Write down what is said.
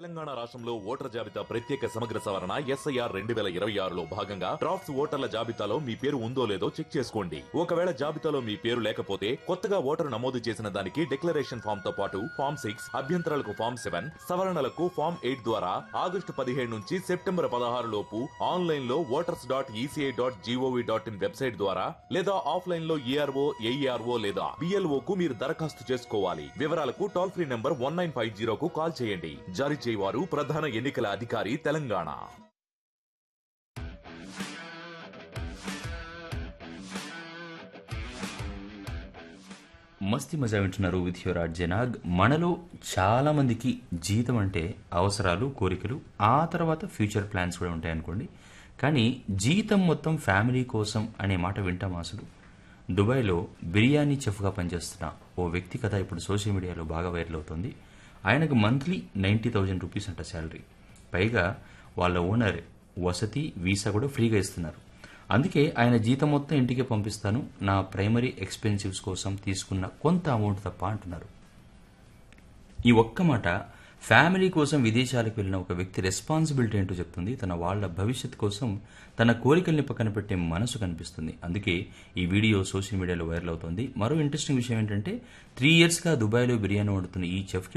తెలంగాణ రాష్ట్రంలో ఓటర్ జాబితా ప్రత్యేక సమగ్ర సవరణ ఎస్ఐఆర్ రెండు వేల ఇరవై ఆరులో భాగంగా డ్రాఫ్ట్స్ ఓటర్ల జాబితాలో మీ పేరు ఉందో లేదో చెక్ చేసుకోండి ఒకవేళ జాబితాలో మీ పేరు లేకపోతే కొత్తగా ఓటరు నమోదు చేసిన దానికి డిక్లరేషన్ ఫామ్ తో పాటు ఫామ్ సిక్స్ అభ్యంతరాలకు ఫామ్ సెవెన్ సవరణలకు ఫామ్ ఎయిట్ ద్వారా ఆగస్టు పదిహేడు నుంచి సెప్టెంబర్ పదహారు లోపు ఆన్లైన్ లో voters dot ECI dot GOV dot in website ద్వారా లేదా ఆఫ్లైన్ లో ఏఆర్ఓ ఏఈఆర్ఓ లేదా బిఎల్ఓ కు మీరు దరఖాస్తు చేసుకోవాలి వివరాలకు toll free number one nine five జీరోకు కాల్ చేయండి జారీ చేయవారు ప్రధాన ఎన్నికల అధికారి తెలంగాణ మస్తి మజా వింటున్నారు విత్ యువర్ ఆర్ట్ జనాగ్ మనలో చాలా మందికి జీతం అంటే అవసరాలు కోరికలు ఆ తర్వాత ఫ్యూచర్ ప్లాన్స్ కూడా ఉంటాయి అనుకోండి కానీ జీతం మొత్తం ఫ్యామిలీ కోసం అనే మాట వింటాం అసలు దుబాయ్లో బిర్యానీ చెఫ్గా పనిచేస్తున్న ఓ వ్యక్తి కథ ఇప్పుడు సోషల్ మీడియాలో బాగా వైరల్ అవుతుంది ఆయనకు మంత్లీ నైంటీ థౌజండ్ రూపీస్ అంట శాలరీ పైగా వాళ్ళ ఓనర్ వసతి వీసా కూడా ఫ్రీగా ఇస్తున్నారు అందుకే ఆయన జీతం మొత్తం ఇంటికి పంపిస్తాను నా ప్రైమరీ ఎక్స్పెన్సివ్స్ కోసం తీసుకున్న కొంత అమౌంట్ తప్ప అంటున్నారు ఈ ఒక్క మాట ఫ్యామిలీ కోసం విదేశాలకు వెళ్ళిన ఒక వ్యక్తి రెస్పాన్సిబిలిటీ ఏంటో చెప్తుంది తన వాళ్ళ భవిష్యత్ కోసం తన కోరికల్ని పక్కన పెట్టే మనసు కనిపిస్తుంది అందుకే ఈ వీడియో సోషల్ మీడియాలో వైరల్ అవుతుంది మరో ఇంట్రెస్టింగ్ విషయం ఏంటంటే త్రీ ఇయర్స్గా దుబాయ్లో బిర్యానీ వండుతున్న ఈ చెఫ్కి